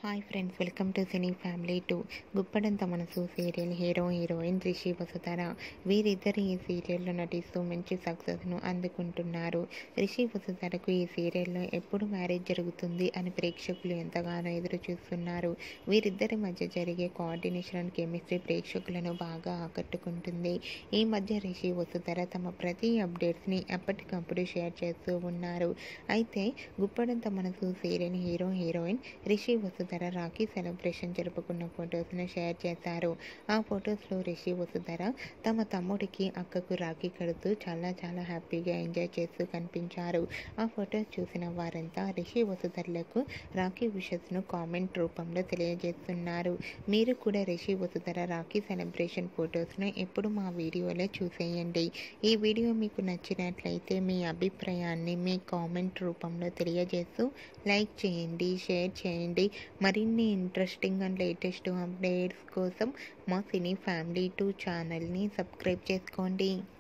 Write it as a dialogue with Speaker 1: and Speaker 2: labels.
Speaker 1: hi friends welcome to cine family two Guppedantha Manasu serial hero heroine Rishi Vasudhara వీరిద్దరు ఈ సీరియల్లో నటిస్తూ మంచి సక్సెస్ను అందుకుంటున్నారు రిషి వసుధరకు ఈ సీరియల్లో ఎప్పుడు మ్యారేజ్ జరుగుతుంది అని ప్రేక్షకులు ఎంతగానో ఎదురు చూస్తున్నారు వీరిద్దరి మధ్య జరిగే కోఆర్డినేషన్ అండ్ కెమిస్ట్రీ ప్రేక్షకులను బాగా ఆకట్టుకుంటుంది ఈ మధ్య రిషి వసుధర తమ ప్రతి అప్డేట్స్ని ఎప్పటికప్పుడు షేర్ చేస్తూ ఉన్నారు అయితే Guppedantha Manasu serial hero heroine Rishi Vasudhara Rakhi celebration జరుపుకున్న ఫొటోస్ను షేర్ చేశారు ఆ ఫొటోస్లో రిషి వసుధర తమ తమ్ముడికి అక్కకు రాఖీ కడుతూ చాలా చాలా హ్యాపీగా ఎంజాయ్ చేస్తూ కనిపించారు ఆ ఫొటోస్ చూసిన వారంతా రిషి వసుధరలకు రాఖీ విషస్ను కామెంట్ రూపంలో తెలియజేస్తున్నారు మీరు కూడా రిషి వసుధర రాఖీ సెలబ్రేషన్ ఫొటోస్ను ఎప్పుడు మా వీడియోలో చూసేయండి ఈ వీడియో మీకు నచ్చినట్లయితే మీ అభిప్రాయాన్ని మీ కామెంట్ రూపంలో తెలియజేస్తూ లైక్ చేయండి షేర్ చేయండి మరిన్ని ఇంట్రెస్టింగ్ అండ్ లేటెస్ట్ అప్డేట్స్ కోసం మా సినీ ఫ్యామిలీ టూ ఛానల్ని సబ్స్క్రైబ్ చేసుకోండి